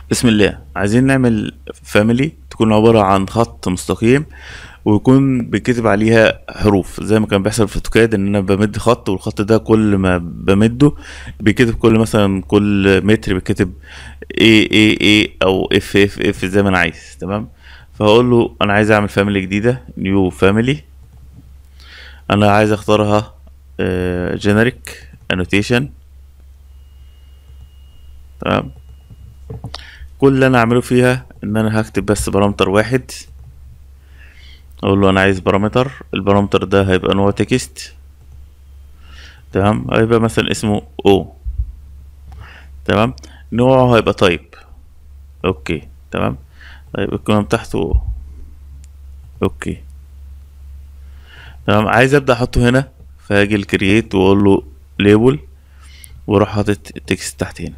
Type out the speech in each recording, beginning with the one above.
بسم الله عايزين نعمل فاميلي تكون عبارة عن خط مستقيم ويكون بيتكتب عليها حروف زي ما كان بيحصل في اوتوكاد ان انا بمد خط والخط ده كل ما بمده بيتكتب كل مثلا كل متر بيتكتب اي اي اي او اف اف اف زي ما انا عايز تمام فهقول له انا عايز اعمل فاميلي جديدة نيو فاميلي انا عايز اختارها جينيريك انوتيشن تمام كل اللي انا اعمله فيها ان انا هكتب بس بارامتر واحد اقول له انا عايز بارامتر البارامتر ده هيبقى نوع تكست تمام هيبقى مثلا اسمه او تمام نوعه هيبقى تايب اوكي تمام طيب القيمة بتاعته اوكي تمام عايز ابدا احطه هنا فهاجي الكرييت واقول له ليبل واروح حاطط التكست تحت هنا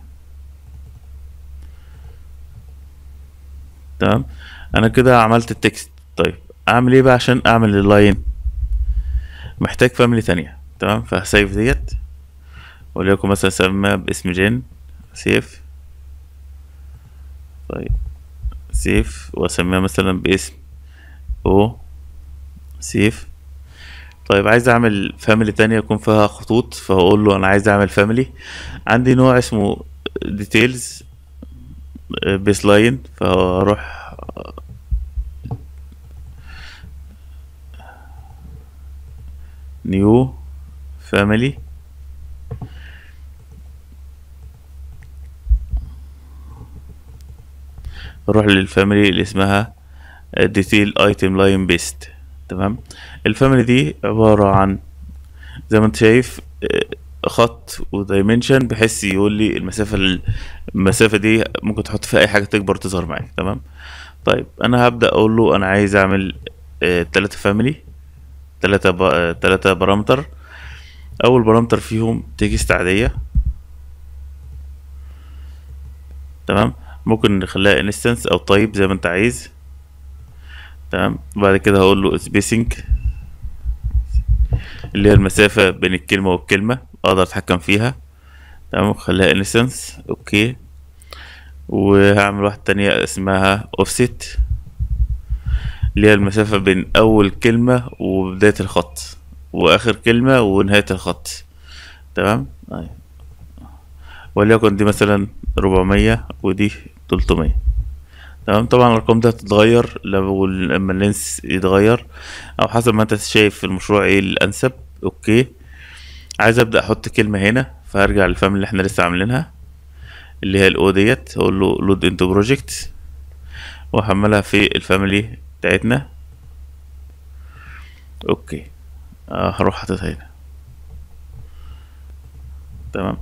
تمام انا كده عملت التكست طيب اعمل ايه بقى عشان اعمل اللاين محتاج فاميلي تانية تمام فهسيف ديت وليكن مثلا اسميها باسم جين سيف طيب سيف واسميها مثلا باسم او سيف طيب عايز اعمل فاميلي تانية يكون فيها خطوط فهقول له انا عايز اعمل فاميلي عندي نوع اسمه ديتيلز بيس لاين فهروح نيو فاميلي اروح للفاميلي اللي اسمها ديتيل ايتم لاين بيست تمام الفاميلي دي عبارة عن زي ما انت شايف خط ودايمنشن بحيث يقول لي المسافة المسافة دي ممكن تحط فيها اي حاجة تكبر تظهر معاك تمام طيب انا هبدأ اقول له انا عايز اعمل اه تلاتة فاميلي تلاتة ب... اه تلاتة بارامتر اول بارامتر فيهم تكست عادية تمام ممكن نخليها انستنس او طيب زي ما انت عايز تمام بعد كده هقول له سبيسنج اللي هي المسافة بين الكلمة والكلمة اقدر اتحكم فيها تمام خليها انستنس اوكي وهعمل واحدة تانية اسمها اوفست اللي هي المسافة بين اول كلمة وبداية الخط واخر كلمة ونهاية الخط تمام طيب وليكن دي مثلا ربعمية ودي تلتمية تمام طبعا الارقام دي هتتغير لما اللينس يتغير او حسب ما انت شايف في المشروع ايه الانسب اوكي عايز ابدا احط كلمه هنا فهرجع للفاميلي اللي احنا لسه عاملينها اللي هي الاو ديت اقول له لود انتو بروجكت واحملها في الفاميلي بتاعتنا اوكي آه هروح حاططها هنا تمام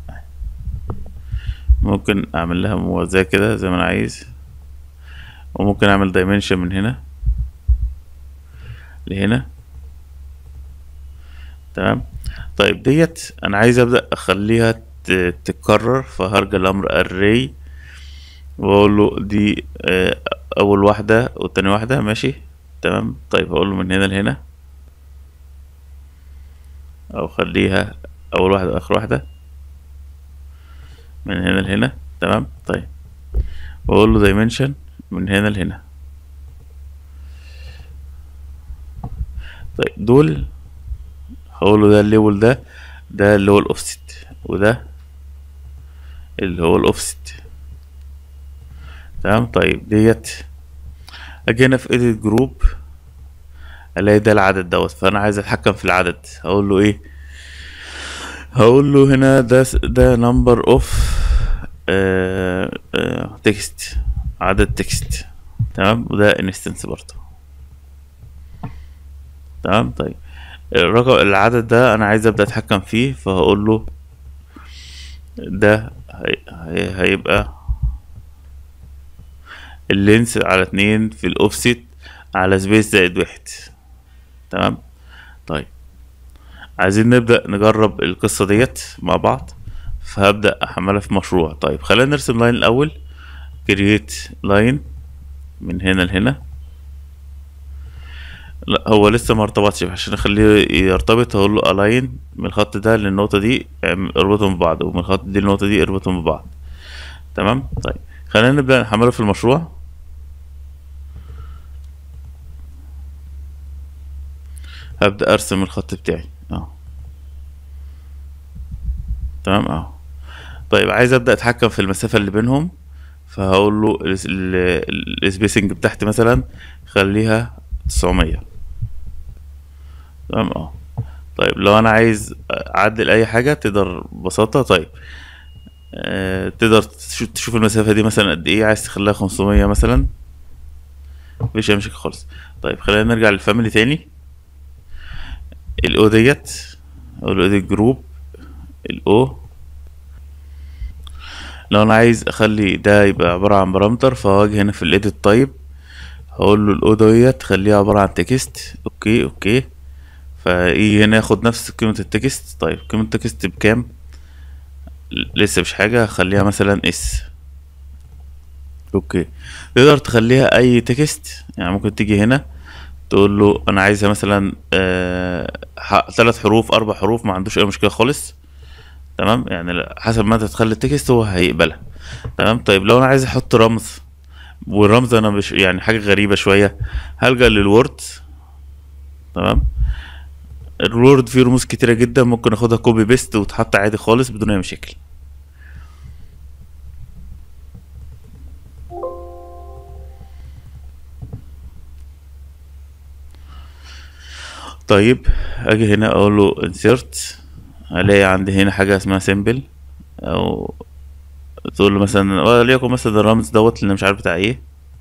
ممكن اعمل لها موازاة كده زي ما انا عايز وممكن اعمل دايمنشن من هنا لهنا تمام طيب ديت انا عايز ابدا اخليها تتكرر فهرجع لامر array واقول له دي اول واحده والتاني واحده ماشي تمام طيب هقول له من هنا لهنا او خليها اول واحده اخر واحده من هنا لهنا تمام طيب واقول له دايمنشن من هنا لهنا طيب دول هقول له ده الليبل ده ده اللي هو الاوفست وده اللي هو الاوفست تمام طيب ديت اجي هنا في edit جروب الاقي ده العدد دوت فانا عايز اتحكم في العدد هقول له ايه هقول له هنا ده ده نمبر اوف تكست عدد تكست تمام وده انستنس برضه تمام طيب الرقم العدد ده انا عايز ابدا اتحكم فيه فهقول له ده هي هي هيبقى اللينس على اتنين في الاوفست على سبيس زائد واحد تمام طيب عايزين نبدأ نجرب القصة ديت مع بعض فهبدأ احملها في مشروع طيب خلينا نرسم لاين الاول كرييت لاين من هنا لهنا لا هو لسه ما ارتبطش عشان اخليه يرتبط هقول له الاين من الخط ده للنقطة دي اربطهم ببعض ومن الخط دي للنقطة دي اربطهم ببعض تمام طيب خلينا نبدأ نحمله في المشروع هبدأ ارسم الخط بتاعي اه تمام اه طيب عايز ابدأ اتحكم في المسافة اللي بينهم فهقول له السبيسنج بتاعتي مثلا خليها 900 تمام اه طيب لو انا عايز اعدل اي حاجة تقدر ببساطة طيب آه تقدر تشوف تشوف المسافة دي مثلا قد ايه عايز تخليها 500 مثلا مفيش اي مشكلة خالص طيب خلينا نرجع للفاميلي تاني الاو ديت اقول له ادي جروب الاو لو انا عايز اخلي ده يبقى عبارة عن بارامتر فهاجي هنا في الايديت تايب هقول له الاو ديت خليها عبارة عن تكست اوكي اوكي فيجي هنا ياخد نفس قيمة التكست طيب قيمة التكست بكام لسه مش حاجة هخليها مثلا اس اوكي تقدر تخليها اي تكست يعني ممكن تيجي هنا تقول له انا عايزها مثلا آه ثلاث حروف اربع حروف ما عندوش اي مشكله خالص تمام يعني حسب ما انت تخلي التكست هو هيقبلها تمام طيب لو انا عايز احط رمز والرمز انا مش يعني حاجه غريبه شويه هلجا للوورد تمام الوورد فيه رموز كتيره جدا ممكن اخدها كوبي بيست وتحط عادي خالص بدون اي مشاكل طيب اجي هنا اقول له insert الاقي عندي هنا حاجه اسمها symbol او تقول له مثلا وليكن مثلا الرمز دوت اللي أنا مش عارف بتاع ايه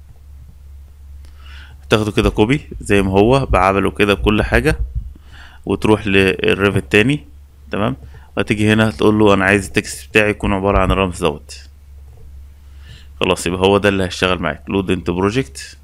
تاخده كده كوبي زي ما هو بعمله كده بكل حاجه وتروح للريفت تاني تمام وتيجي هنا تقول له انا عايز التكست بتاعي يكون عباره عن الرمز دوت خلاص يبقى هو ده اللي هيشتغل معاك لود انت بروجكت